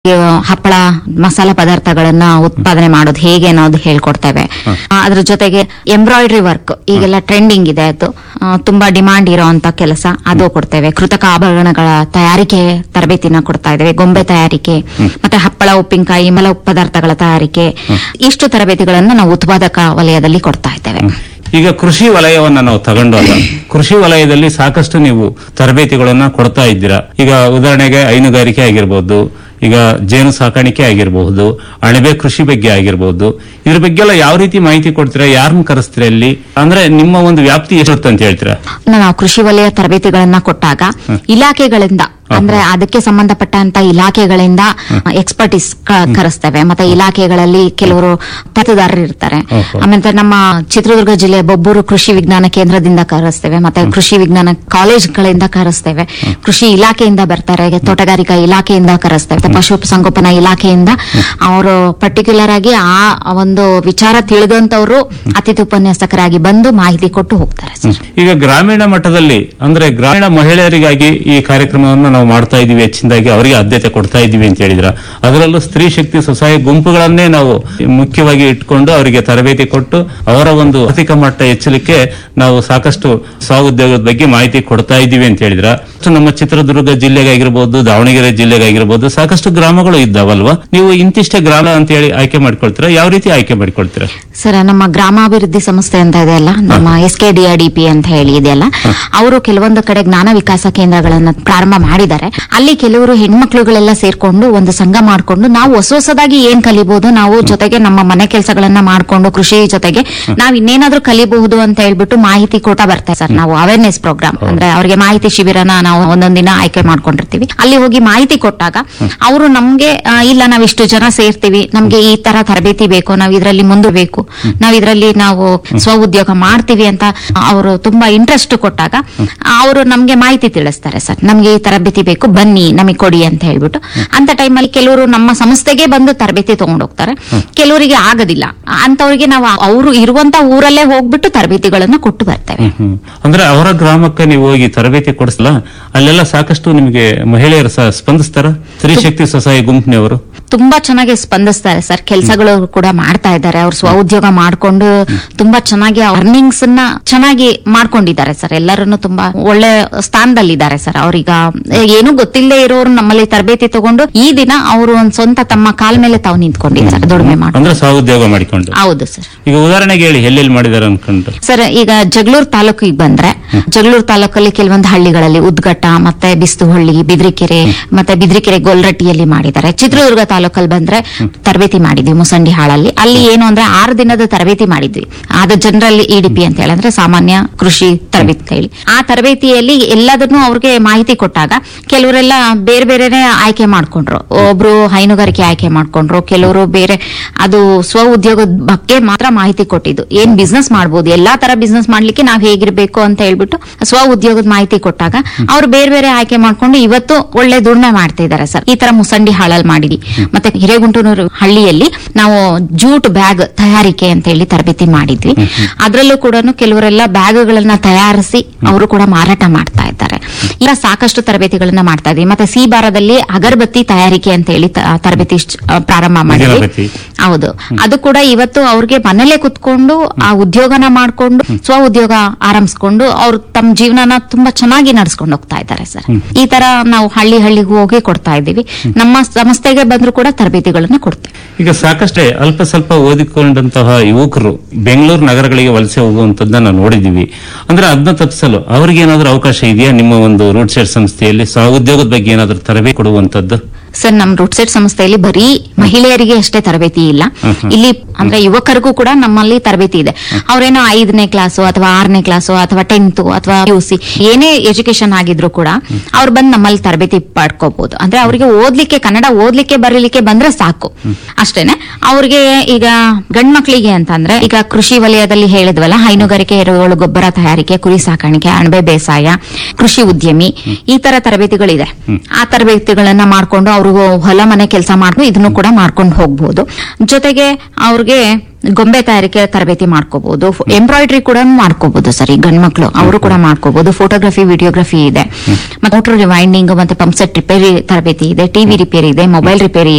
ಈ ಹಪ್ಪಳ ಮಸಾಲ ಪದಾರ್ಥಗಳನ್ನ ಉತ್ಪಾದನೆ ಮಾಡೋದು ಹೇಗೆ ಅನ್ನೋದು ಹೇಳ್ಕೊಡ್ತೇವೆ ಆ, ಅದ್ರ ಜೊತೆಗೆ ಎಂಬ್ರಾಯ್ಡ್ರಿ ವರ್ಕ್ ಈಗೆಲ್ಲ ಟ್ರೆಂಡಿಂಗ್ ಇದೆ ಅದು ಆ, ತುಂಬಾ ಡಿಮಾಂಡ್ ಇರೋಂತ ಕೆಲಸ ಅದು ಕೊಡ್ತೇವೆ ಕೃತಕ ಆಭರಣಗಳ ತಯಾರಿಕೆ ತರಬೇತಿನ ಕೊಡ್ತಾ ಇದ್ದೇವೆ ಗೊಂಬೆ ತಯಾರಿಕೆ ಮತ್ತೆ ಹಪ್ಪಳ ಉಪ್ಪಿನಕಾಯಿ ಮಲ ಪದಾರ್ಥಗಳ ತಯಾರಿಕೆ ಇಷ್ಟು ತರಬೇತಿಗಳನ್ನು ನಾವು ಉತ್ಪಾದಕ ವಲಯದಲ್ಲಿ ಕೊಡ್ತಾ ಇದ್ದೇವೆ ಈಗ ಕೃಷಿ ವಲಯವನ್ನ ನಾವು ತಗೊಂಡಾಗ ಕೃಷಿ ವಲಯದಲ್ಲಿ ಸಾಕಷ್ಟು ನೀವು ತರಬೇತಿಗಳನ್ನ ಕೊಡ್ತಾ ಇದ್ದೀರಾ ಈಗ ಉದಾಹರಣೆಗೆ ಹೈನುಗಾರಿಕೆ ಆಗಿರ್ಬೋದು ಈಗ ಜೇನು ಸಾಕಾಣಿಕೆ ಆಗಿರಬಹುದು ಅಣಬೆ ಕೃಷಿ ಬಗ್ಗೆ ಆಗಿರಬಹುದು ಇದ್ರ ಬಗ್ಗೆ ಎಲ್ಲ ಯಾವ ರೀತಿ ಮಾಹಿತಿ ಕೊಡ್ತೀರಾ ಯಾರನ್ನ ಕರೆಸ್ತೀರಾ ಇಲ್ಲಿ ಅಂದ್ರೆ ನಿಮ್ಮ ಒಂದು ವ್ಯಾಪ್ತಿ ಎಷ್ಟಿರುತ್ತೆ ಅಂತ ಹೇಳ್ತೀರಾ ನಾವು ಕೃಷಿ ವಲಯ ತರಬೇತಿಗಳನ್ನ ಕೊಟ್ಟಾಗ ಇಲಾಖೆಗಳಿಂದ ಅಂದ್ರೆ ಅದಕ್ಕೆ ಸಂಬಂಧಪಟ್ಟಂತ ಇಲಾಖೆಗಳಿಂದ ಎಕ್ಸ್ಪರ್ಟಿಸ್ ಕರೆಸ್ತೇವೆ ಮತ್ತೆ ಇಲಾಖೆಗಳಲ್ಲಿ ಕೆಲವರು ತರಬೇತುದಾರರು ಇರ್ತಾರೆ ಓಹೋ. ಆಮೇಲೆ ನಮ್ಮ ಚಿತ್ರದುರ್ಗ ಜಿಲ್ಲೆಯ ಬೊಬ್ಬೂರು ಕೃಷಿ ವಿಜ್ಞಾನ ಕೇಂದ್ರದಿಂದ ಕರೆಸ್ತೇವೆ ಮತ್ತೆ ಕೃಷಿ ವಿಜ್ಞಾನ ಕಾಲೇಜ್ಗಳಿಂದ ಕರೆಸ್ತೇವೆ ಕೃಷಿ ಇಲಾಖೆಯಿಂದ ಬರ್ತಾರೆ ತೋಟಗಾರಿಕಾ ಇಲಾಖೆಯಿಂದ ಕರೆಸ್ತೇವೆ ಮತ್ತೆ ಪಶು ಸಂಗೋಪನಾ ಇಲಾಖೆಯಿಂದ ಅವರು ಪರ್ಟಿಕ್ಯುಲರ್ ಆಗಿ ಆ ಒಂದು ವಿಚಾರ ತಿಳಿದಂತವರು ಅತಿಥಿ ಉಪನ್ಯಾಸಕರಾಗಿ ಬಂದು ಮಾಹಿತಿ ಕೊಟ್ಟು ಹೋಗ್ತಾರೆ ಸರ್ ಈಗ ಗ್ರಾಮೀಣ ಮಟ್ಟದಲ್ಲಿ ಅಂದ್ರೆ ಗ್ರಾಮೀಣ ಮಹಿಳೆಯರಿಗಾಗಿ ಈ ಕಾರ್ಯಕ್ರಮವನ್ನು ನಾವು ಮಾಡ್ತಾ ಇದೀವಿ ಹೆಚ್ಚಿನದಾಗಿ ಅವರಿಗೆ ಆದ್ಯತೆ ಕೊಡ್ತಾ ಇದೀವಿ ಅಂತ ಹೇಳಿದ್ರ ಅದರಲ್ಲೂ ಸ್ತ್ರೀ ಶಕ್ತಿ ಸ್ವಸಹಾಯ ಗುಂಪುಗಳನ್ನೇ ನಾವು ಮುಖ್ಯವಾಗಿ ಇಟ್ಕೊಂಡು ಅವರಿಗೆ ತರಬೇತಿ ಕೊಟ್ಟು ಅವರ ಒಂದು ಆರ್ಥಿಕ ಮಟ್ಟ ಹೆಚ್ಚಲಿಕ್ಕೆ ನಾವು ಸಾಕಷ್ಟು ಸ್ವಉದ್ಯೋಗದ ಬಗ್ಗೆ ಮಾಹಿತಿ ಕೊಡ್ತಾ ಇದ್ದೀವಿ ಅಂತ ಹೇಳಿದ್ರ ನಮ್ಮ ಚಿತ್ರದುರ್ಗ ಜಿಲ್ಲೆಗಾಗಿರ್ಬೋದು ದಾವಣಗೆರೆ ಜಿಲ್ಲೆಗಾಗಿರ್ಬೋದು ಸಾಕಷ್ಟು ಗ್ರಾಮಗಳು ಇದ್ದಾವಲ್ವಾ ನೀವು ಇಂತಿಷ್ಟೇ ಗ್ರಾಮ ಅಂತ ಹೇಳಿ ಆಯ್ಕೆ ಮಾಡ್ಕೊಳ್ತೀರಾ ಯಾವ ರೀತಿ ಆಯ್ಕೆ ಮಾಡ್ಕೊಳ್ತೀರಾ ಸರ್ ನಮ್ಮ ಗ್ರಾಮಾಭಿವೃದ್ಧಿ ಸಂಸ್ಥೆ ಅಂತ ಇದೆಯಲ್ಲ ನಮ್ಮ ಎಸ್ ಕೆ ಡಿಆರ್ಡಿಪಿ ಅಂತ ಹೇಳಿ ಇದೆಯಲ್ಲ ಅವರು ಕೆಲವೊಂದು ಕಡೆ ಜ್ಞಾನ ವಿಕಾಸ ಕೇಂದ್ರಗಳನ್ನ ಪ್ರಾರಂಭ ಮಾಡಿದ್ದಾರೆ ಅಲ್ಲಿ ಕೆಲವರು ಹೆಣ್ಮಕ್ಳುಗಳೆಲ್ಲ ಸೇರ್ಕೊಂಡು ಒಂದು ಸಂಘ ಮಾಡ್ಕೊಂಡು ನಾವು ಹೊಸ ಹೊಸದಾಗಿ ಏನ್ ಕಲಿಬಹುದು ನಾವು ಜೊತೆಗೆ ನಮ್ಮ ಮನೆ ಕೆಲಸಗಳನ್ನ ಮಾಡ್ಕೊಂಡು ಕೃಷಿ ಜೊತೆಗೆ ನಾವ್ ಇನ್ನೇನಾದ್ರೂ ಕಲಿಬಹುದು ಅಂತ ಹೇಳ್ಬಿಟ್ಟು ಮಾಹಿತಿ ಕೊಟ್ಟ ಬರ್ತಾರೆ ಸರ್ ನಾವು ಅವೇರ್ನೆಸ್ ಪ್ರೋಗ್ರಾಮ್ ಅಂದ್ರೆ ಅವರಿಗೆ ಮಾಹಿತಿ ಶಿಬಿರನ ನಾವು ಒಂದೊಂದ್ ದಿನ ಆಯ್ಕೆ ಮಾಡ್ಕೊಂಡಿರ್ತೀವಿ ಅಲ್ಲಿ ಹೋಗಿ ಮಾಹಿತಿ ಕೊಟ್ಟಾಗ ಅವರು ನಮ್ಗೆ ಆ, ಇಲ್ಲ ನಾವ್ ಇಷ್ಟು ಜನ ಸೇರ್ತೀವಿ ನಮ್ಗೆ ಈ ತರ ತರಬೇತಿ ಬೇಕು ನಾವ್ ಇದ್ರಲ್ಲಿ ಮುಂದಬೇಕು ನಾವ್ ಇದ್ರಲ್ಲಿ ನಾವು ಸ್ವ ಉದ್ಯೋಗ ಮಾಡ್ತೀವಿ ಅಂತ ಅವರು ತುಂಬಾ ಇಂಟ್ರೆಸ್ಟ್ ಕೊಟ್ಟಾಗ ಅವರು ನಮ್ಗೆ ಮಾಹಿತಿ ತಿಳಿಸ್ತಾರೆ ಸರ್ ನಮ್ಗೆ ಈ ತರಬೇತಿ ಬೇಕು ಬನ್ನಿ ನಮಗೆ ಕೊಡಿ ಅಂತ ಹೇಳ್ಬಿಟ್ಟು ಅಂತ ಟೈಮಲ್ಲಿ ಕೆಲವರು ನಮ್ಮ ಸಂಸ್ಥೆಗೆ ಬಂದು ತರಬೇತಿ ತಗೊಂಡು ಹೋಗ್ತಾರೆ ಕೆಲವರಿಗೆ ಆಗೋದಿಲ್ಲ ಅಂತವರಿಗೆ ನಾವು ಅವರು ಇರುವಂತ ಊರಲ್ಲೇ ಹೋಗ್ಬಿಟ್ಟು ತರಬೇತಿಗಳನ್ನ ಕೊಟ್ಟು ಬರ್ತೇವೆ ಹ್ಮ್. ಅಂದ್ರೆ ಅವರ ಗ್ರಾಮಕ್ಕೆ ನೀವು ಹೋಗಿ ತರಬೇತಿ ಕೊಡಿಸಲ್ಲ ಅಲ್ಲೆಲ್ಲ ಸಾಕಷ್ಟು ನಿಮಗೆ ಮಹಿಳೆಯರು ಸಹ ಸ್ಪಂದಿಸ್ತಾರ ಸ್ತ್ರೀ ಶಕ್ತಿ ಸ್ವಸಹಾಯ ಗುಂಪಿನವರು ತುಂಬಾ ಚೆನ್ನಾಗಿ ಸ್ಪಂದಿಸ್ತಾರೆ ಸರ್ ಕೆಲಸಗಳು ಕೂಡ ಮಾಡ್ತಾ ಇದ್ದಾರೆ ಅವ್ರು ಸ್ವ ಉದ್ಯೋಗ ಮಾಡ್ಕೊಂಡು ತುಂಬಾ ಚೆನ್ನಾಗಿ ಅರ್ನಿಂಗ್ಸ್ ನ ಚೆನ್ನಾಗಿ ಮಾಡ್ಕೊಂಡಿದ್ದಾರೆ ಸರ್ ಎಲ್ಲರನ್ನು ತುಂಬಾ ಒಳ್ಳೆ ಸ್ಥಾನದಲ್ಲಿದ್ದಾರೆ ಸರ್ ಅವ್ರೀಗ ಏನೂ ಗೊತ್ತಿಲ್ಲದೆ ಇರೋರು ನಮ್ಮಲ್ಲಿ ತರಬೇತಿ ತಗೊಂಡು ಈ ದಿನ ಅವರು ಒಂದ್ ಸ್ವಂತ ತಮ್ಮ ಕಾಲ್ ಮೇಲೆ ತಾವು ನಿಂತ್ಕೊಂಡಿದ್ದಾರೆ ದುಡಿಮೆ ಮಾಡಿ ಅಂದ್ರೆ ಸ್ವಉದ್ಯೋಗ ಮಾಡಿಕೊಂಡು ಹೌದು ಸರ್ ಈಗ ಉದಾಹರಣೆಗೆ ಹೇಳಿ ಎಲ್ಲೆಲ್ಲಿ ಮಾಡಿದಾರೆ ಅನ್ಕೊಂಡು ಸರ್ ಈಗ ಜಗಳೂರು ತಾಲೂಕಿಗೆ ಬಂದ್ರೆ ಜಗಳೂರು ತಾಲೂಕಲ್ಲಿ ಕೆಲವೊಂದು ಹಳ್ಳಿಗಳಲ್ಲಿ ಉದ್ಗಟ್ಟ ಮತ್ತೆ ಬಿಸ್ತುಹಳ್ಳಿ ಬಿದ್ರಿಕೆರೆ ಮತ್ತೆ ಬಿದ್ರಿಕೆರೆ ಗೊಲ್ರಟ್ಟಿಯಲ್ಲಿ ಮಾಡಿದ್ದಾರೆ ಚಿತ್ರದುರ್ಗ ತಾಲೂಕಲ್ಲಿ ಬಂದ್ರೆ ತರಬೇತಿ ಮಾಡಿದ್ವಿ ಮುಸಂಡಿ ಹಾಳಲ್ಲಿ ಅಲ್ಲಿ ಏನು ಅಂದ್ರೆ ಆರು ದಿನದ ತರಬೇತಿ ಮಾಡಿದ್ವಿ ಅದು ಜನರಲ್ ಇಡಿಪಿ ಅಂತ ಹೇಳಿ ಅಂದ್ರೆ ಸಾಮಾನ್ಯ ಕೃಷಿ ತರಬೇತಿ ಅಂತ ಹೇಳಿ ಆ ತರಬೇತಿಯಲ್ಲಿ ಎಲ್ಲದನ್ನು ಅವ್ರಿಗೆ ಮಾಹಿತಿ ಕೊಟ್ಟಾಗ ಕೆಲವರೆಲ್ಲ ಬೇರೆ ಬೇರೆನೆ ಆಯ್ಕೆ ಮಾಡ್ಕೊಂಡ್ರು ಒಬ್ರು ಹೈನುಗಾರಿಕೆ ಆಯ್ಕೆ ಮಾಡ್ಕೊಂಡ್ರು ಕೆಲವರು ಬೇರೆ ಅದು ಸ್ವ ಉದ್ಯೋಗದ ಬಗ್ಗೆ ಮಾತ್ರ ಮಾಹಿತಿ ಕೊಟ್ಟಿದ್ದು ಏನ್ ಬಿಸ್ನೆಸ್ ಮಾಡ್ಬೋದು ಎಲ್ಲಾ ತರ ಬಿಸ್ನೆಸ್ ಮಾಡ್ಲಿಕ್ಕೆ ನಾವ್ ಹೇಗಿರ್ಬೇಕು ಅಂತ ಹೇಳ್ಬಿಟ್ಟು ಸ್ವ ಉದ್ಯೋಗದ ಮಾಹಿತಿ ಕೊಟ್ಟಾಗ ಅವ್ರು ಬೇರೆ ಬೇರೆ ಆಯ್ಕೆ ಮಾಡ್ಕೊಂಡು ಇವತ್ತು ಒಳ್ಳೆ ದುಡಿಮೆ ಮಾಡ್ತಾ ಇದಾರೆ ಸರ್ ಈ ತರ ಮುಸಂಡಿ ಹಾಳಲ್ಲಿ ಮಾಡಿದ್ವಿ ಮತ್ತೆ ಹಿರೇಗುಂಟೂರು ಹಳ್ಳಿಯಲ್ಲಿ ನಾವು ಜೂಟ್ ಬ್ಯಾಗ್ ತಯಾರಿಕೆ ಅಂತ ಹೇಳಿ ತರಬೇತಿ ಮಾಡಿದ್ವಿ ಅದ್ರಲ್ಲೂ ಕೂಡ ಕೆಲವರೆಲ್ಲ ಬ್ಯಾಗ್ಗಳನ್ನ ತಯಾರಿಸಿ ಅವರು ಕೂಡ ಮಾರಾಟ ಮಾಡ್ತಾ ಇದ್ದಾರೆ ಇಲ್ಲ ಸಾಕಷ್ಟು ತರಬೇತಿಗಳನ್ನ ಮಾಡ್ತಾ ಇದ್ವಿ ಮತ್ತೆ ಸೀಬಾರದಲ್ಲಿ ಅಗರಬತ್ತಿ ತಯಾರಿಕೆ ಅಂತ ಹೇಳಿ ತ- ತರಬೇತಿ ಶ್- ಆ, ಪ್ರಾರಂಭ ಮಾಡಿದ್ವಿ ಅಗರಬತ್ತಿ. ಹೌದು ಅದು ಕೂಡ ಇವತ್ತು ಅವ್ರಿಗೆ ಮನೇಲೆ ಕುತ್ಕೊಂಡು ಆ ಉದ್ಯೋಗನ ಮಾಡ್ಕೊಂಡು ಸ್ವ ಉದ್ಯೋಗ ಆರಂಭಿಸ್ಕೊಂಡು ಅವ್ರು ತಮ್ಮ ಜೀವನನ ತುಂಬಾ ಚೆನ್ನಾಗಿ ನಡ್ಸ್ಕೊಂಡು ಹೋಗ್ತಾ ಇದ್ದಾರೆ ಸರ್ ಈ ತರ ನಾವು ಹಳ್ಳಿ ಹಳ್ಳಿಗೂ ಹೋಗಿ ಕೊಡ್ತಾ ಇದ್ದೀವಿ ನಮ್ಮ ಸಂಸ್ಥೆಗೆ ಬಂದ್ರು ಕೂಡ ತರಬೇತಿಗಳನ್ನ ಕೊಡ್ತೇವೆ ಈಗ ಸಾಕಷ್ಟೇ ಅಲ್ಪ ಸ್ವಲ್ಪ ಓದಿಕೊಂಡಂತಹ ಯುವಕರು ಬೆಂಗಳೂರು ನಗರಗಳಿಗೆ ವಲಸೆ ಹೋಗುವಂತದ್ದನ್ನ ನಾವು ನೋಡಿದೀವಿ ಅಂದ್ರೆ ಅದನ್ನ ತಪ್ಪಿಸಲು ಅವ್ರಿಗೆ ಏನಾದ್ರೂ ಅವಕಾಶ ಇದೆಯಾ ನಿಮ್ಮ ಒಂದು ರೂಟ್ ಸೈಡ್ ಸಂಸ್ಥೆಯಲ್ಲಿ ಸ್ವಉದ್ಯೋಗದ ಬಗ್ಗೆ ಏನಾದ್ರೂ ತರಬೇತಿ ಕೊಡುವಂತದ್ದು ಸರ್ ನಮ್ ರೂಟ್ ಸೆಟ್ ಸಂಸ್ಥೆಯಲ್ಲಿ ಬರೀ ಮಹಿಳೆಯರಿಗೆ ಅಷ್ಟೇ ತರಬೇತಿ ಇಲ್ಲ ಇಲ್ಲಿ ಅಂದ್ರೆ ಯುವಕರಿಗೂ ಕೂಡ ನಮ್ಮಲ್ಲಿ ತರಬೇತಿ ಇದೆ ಅವ್ರೇನೋ ಐದನೇ ಕ್ಲಾಸು ಅಥವಾ ಆರನೇ ಕ್ಲಾಸು ಅಥವಾ ಟೆಂತ್ ಅಥವಾ ಯು ಸಿ ಏನೇ ಎಜುಕೇಶನ್ ಆಗಿದ್ರು ಕೂಡ ಅವ್ರು ಬಂದು ನಮ್ಮಲ್ಲಿ ತರಬೇತಿ ಪಡ್ಕೋಬಹುದು ಅಂದ್ರೆ ಅವರಿಗೆ ಓದ್ಲಿಕ್ಕೆ ಕನ್ನಡ ಓದ್ಲಿಕ್ಕೆ ಬರೀಲಿಕ್ಕೆ ಬಂದ್ರೆ ಸಾಕು ಅಷ್ಟೇನೆ ಅವ್ರಿಗೆ ಈಗ ಗಂಡ್ ಮಕ್ಳಿಗೆ ಅಂತಂದ್ರೆ ಈಗ ಕೃಷಿ ವಲಯದಲ್ಲಿ ಹೇಳಿದ್ವಲ್ಲ ಹೈನುಗಾರಿಕೆ ಎರೆಹುಳು ಗೊಬ್ಬರ ತಯಾರಿಕೆ ಕುರಿ ಸಾಕಾಣಿಕೆ ಅಣಬೆ ಬೇಸಾಯ ಕೃಷಿ ಉದ್ಯಮಿ ಈ ತರ ತರಬೇತಿಗಳಿದೆ ಆ ತರಬೇತಿಗಳನ್ನ ಮಾಡ್ಕೊಂಡು ಅವ್ರಿಗೂ ಹೊಲ ಮನೆ ಕೆಲಸ ಮಾಡ್ಕೊಂಡು ಇದನ್ನು ಕೂಡ ಮಾಡ್ಕೊಂಡು ಹೋಗ್ಬೋದು ಜೊತೆಗೆ ಅವ್ರಿಗೆ ಗೊಂಬೆ ತಯಾರಿಕೆ ತರಬೇತಿ ಮಾಡ್ಕೋಬಹುದು ಎಂಬ್ರಾಯ್ಡ್ರಿ ಕೂಡ ಮಾಡ್ಕೋಬಹುದು ಸರ್ ಈ ಗಂಡ್ಮಕ್ಳು ಅವರು ಕೂಡ ಮಾಡ್ಕೋಬಹುದು ಫೋಟೋಗ್ರಫಿ ವಿಡಿಯೋಗ್ರಫಿ ಇದೆ ಮತ್ತೆ ಮೋಟರ್ ವೈಂಡಿಂಗ್ ಮತ್ತೆ ಪಂಪ್ ಸೆಟ್ ರಿಪೇರಿ ತರಬೇತಿ ಇದೆ ಟಿವಿ ರಿಪೇರಿ ಇದೆ ಮೊಬೈಲ್ ರಿಪೇರಿ